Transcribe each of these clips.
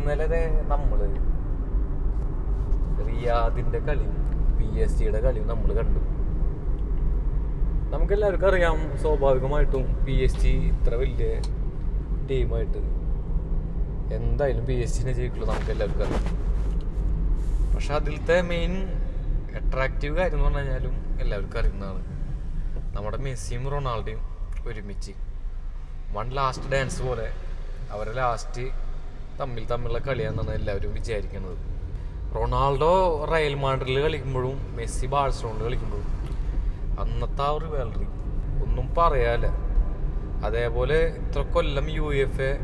ഇന്നലെ നമ്മള് റിയാദിന്റെ കളി പി എസ് ജിയുടെ കളി നമ്മൾ കണ്ടു നമുക്കെല്ലാവർക്കും അറിയാം സ്വാഭാവികമായിട്ടും പി എസ് ജി ഇത്ര വലിയ ടീമായിട്ട് എന്തായാലും പി എസ് ജിനെ ജയിക്കുള്ളൂ നമുക്ക് എല്ലാവർക്കും അറിയാം പക്ഷെ അതിലത്തെ മെയിൻ അട്രാക്റ്റീവ് കാര്യം എന്ന് പറഞ്ഞു കഴിഞ്ഞാലും എല്ലാവർക്കും അറിയുന്നതാണ് നമ്മുടെ മെസ്സിയും റൊണാൾഡോയും ഒരുമിച്ച് വൺ ലാസ്റ്റ് ഡാൻസ് പോലെ അവരെ ലാസ്റ്റ് തമ്മിൽ തമ്മിലുള്ള കളിയാണെന്നാണ് എല്ലാവരും വിചാരിക്കുന്നത് റൊണാൾഡോ റയൽ മാഡ്രിഡിൽ കളിക്കുമ്പോഴും മെസ്സി ബാഴ്സലോണിൽ കളിക്കുമ്പോഴും അന്നത്തെ ആ ഒരു വാലറി ഒന്നും പറയാല്ല അതേപോലെ ഇത്ര കൊല്ലം യു എഫ് എ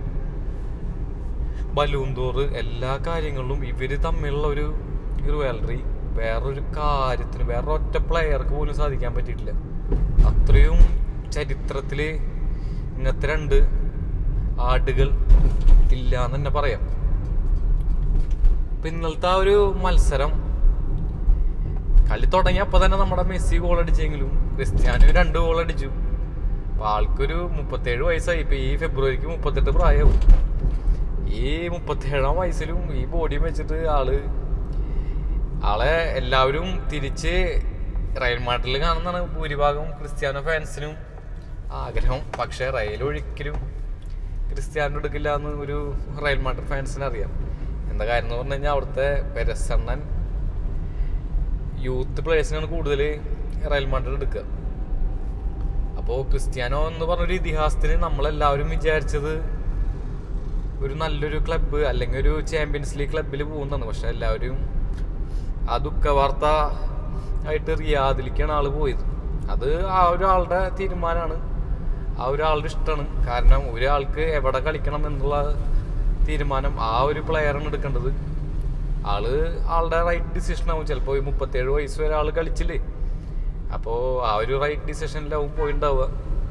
ബലൂൺ തോറ് എല്ലാ കാര്യങ്ങളിലും ഇവര് തമ്മിലുള്ള ഒരു ഒരു വാലറി വേറൊരു കാര്യത്തിന് വേറെ ഒറ്റ പ്ലെയർക്ക് പോലും സാധിക്കാൻ പറ്റിയിട്ടില്ല അത്രയും ചരിത്രത്തില് ഇങ്ങനത്തെ രണ്ട് ആടുകൾ ഇല്ല എന്ന് തന്നെ പറയാം ഇപ്പൊ ഇന്നലത്തെ ആ ഒരു മത്സരം കളി തുടങ്ങിയപ്പോ തന്നെ നമ്മുടെ മെസ്സി ഗോൾ അടിച്ചെങ്കിലും ക്രിസ്ത്യാനോ രണ്ട് ഗോൾ അടിച്ചു അപ്പൊ ആൾക്കൊരു മുപ്പത്തേഴ് വയസ്സായി ഇപ്പൊ ഈ ഫെബ്രുവരിക്ക് മുപ്പത്തെട്ട് പ്രായവും ഈ മുപ്പത്തേഴാം വയസ്സിലും ഈ ബോഡിയും വെച്ചിട്ട് ആള് ആളെ എല്ലാവരും തിരിച്ച് റയൽ മാഡ്രിഡിൽ കാണുന്നതാണ് ഭൂരിഭാഗം ക്രിസ്ത്യാനോ ഫാൻസിനും ആഗ്രഹം പക്ഷേ റയൽ ഒരിക്കലും ക്രിസ്ത്യാനോ എടുക്കില്ല എന്ന് ഒരു റയൽ മാഡ്രിഡ് ഫാൻസിന് അറിയാം എന്താ കാര്യം എന്ന് പറഞ്ഞു കഴിഞ്ഞാൽ അവിടുത്തെ പെരസണ്ണൻ യൂത്ത് പ്ലേയേഴ്സിനാണ് കൂടുതൽ റയൽ മാഡ്രിഡ് എടുക്കുക അപ്പോൾ ക്രിസ്ത്യാനോ എന്ന് പറഞ്ഞൊരു ഇതിഹാസത്തിന് നമ്മളെല്ലാവരും വിചാരിച്ചത് ഒരു നല്ലൊരു ക്ലബ്ബ് അല്ലെങ്കിൽ ഒരു ചാമ്പ്യൻസ് ലീഗ് ക്ലബ്ബിൽ പോകുന്നതാണ് പക്ഷെ എല്ലാവരും ആ ദുഃഖ വാർത്ത ആയിട്ട് റിയാദിലേക്കാണ് ആള് പോയത് അത് ആ ഒരാളുടെ തീരുമാനമാണ് ആ ഒരാളുടെ ഇഷ്ടമാണ് കാരണം ഒരാൾക്ക് എവിടെ കളിക്കണം എന്നുള്ള തീരുമാനം ആ ഒരു പ്ലെയറാണ് എടുക്കേണ്ടത് ആള് ആളുടെ റൈറ്റ് ഡിസിഷൻ ആവും ചിലപ്പോൾ മുപ്പത്തേഴ് വയസ്സ് വരെ ആള് കളിച്ചില്ലേ അപ്പോൾ ആ ഒരു റൈറ്റ് ഡിസിഷനിലാവും പോയിണ്ടാവുക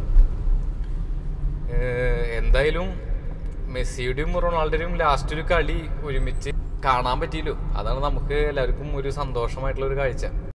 ഏഹ് എന്തായാലും മെസ്സിയുടെയും റൊണാൾഡോയുടെയും ലാസ്റ്റ് ഒരു കളി ഒരുമിച്ച് കാണാൻ പറ്റിയല്ലോ അതാണ് നമുക്ക് എല്ലാവർക്കും ഒരു സന്തോഷമായിട്ടുള്ള ഒരു കാഴ്ച